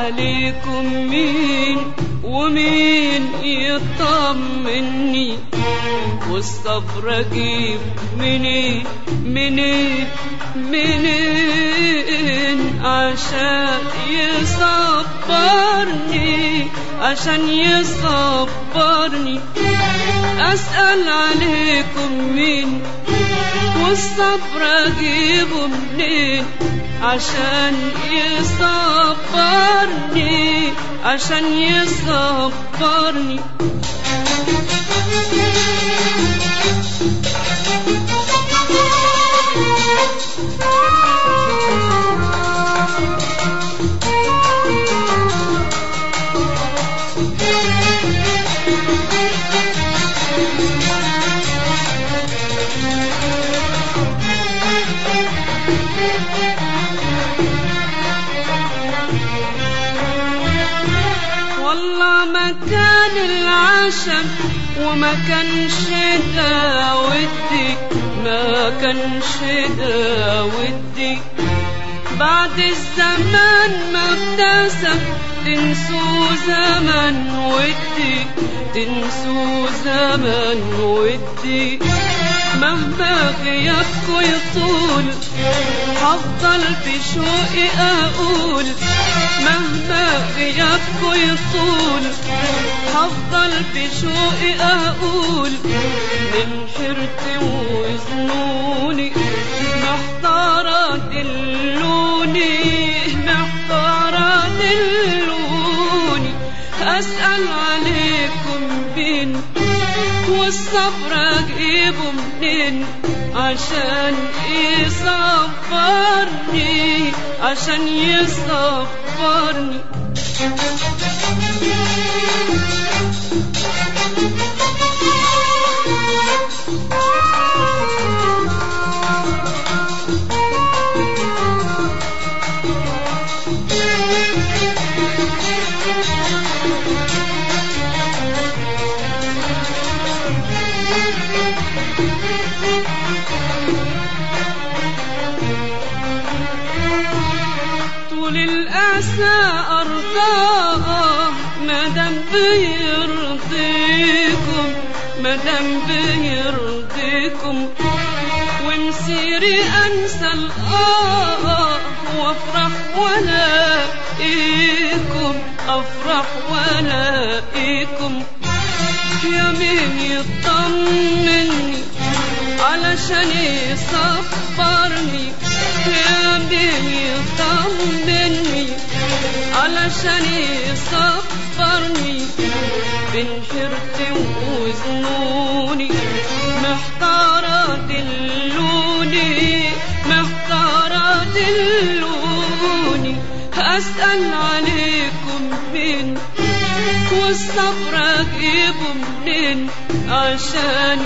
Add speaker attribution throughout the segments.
Speaker 1: عليكم مين ومين يطمني والصبر اجيب منين منين منين عشان يصبرني عشان يصبرني اسال عليكم مين والصبر اجيبه منين عشان يصبرني عشان يصبرني والله ما كان العشم وما كانش ده ودي ما كانش ده ودي بعد الزمان ما ابتسم تنسوا زمن ودي تنسوا زمن ودي مهما غيابكوا يطول هفضل بشوقي اقول مهما غيابكوا يطول هفضل بشوقي اقول من حيرتي وزنوني محتارة دلوني محتارة دلوني اسأل عليكم بين والصبر اجيبه منين عشان يصبرني عشان يصبرني طول الأسى أرضاه مدام بيرضيكم مدام بيرضيكم ومسيري أنسى الآه وأفرح ولا إيكم أفرح ولا إيكم يا مين يطمني علشان يصبرني يا مين يطمني علشان يصبرني بين حيرتي وزنوني محتارة دلوني محتارة دلوني أسأل عليكم مين والصبر اجيبه منين عشان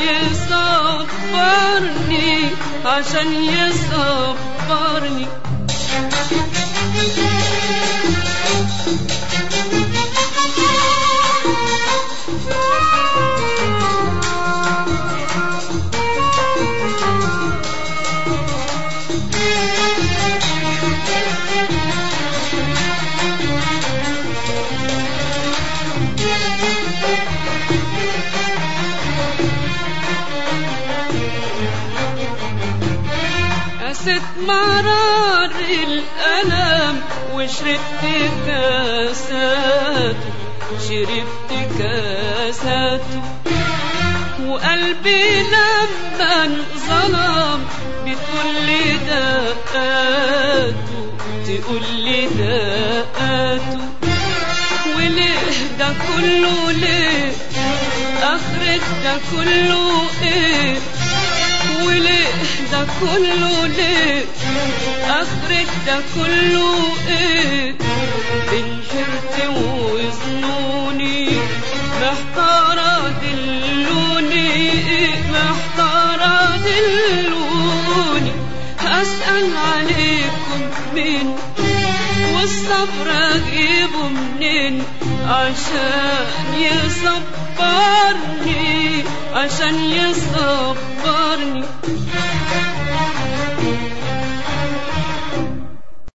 Speaker 1: يصبرني عشان يصبرني قست مرار الألم وشربت كاساته شربت كاساته وقلبي لما انظلم بتقول لي دقاته تقول لي دقاته وليه ده كله ليه اخرة ده كله ايه وليه ده كله ليه اخرة ده كله ايه بين حيرتي وزنوني محتارة دلوني إيه محتارة دلوني اسأل عليكم مين والصبر اجيبه منين عشان يصبرني عشان يصبرني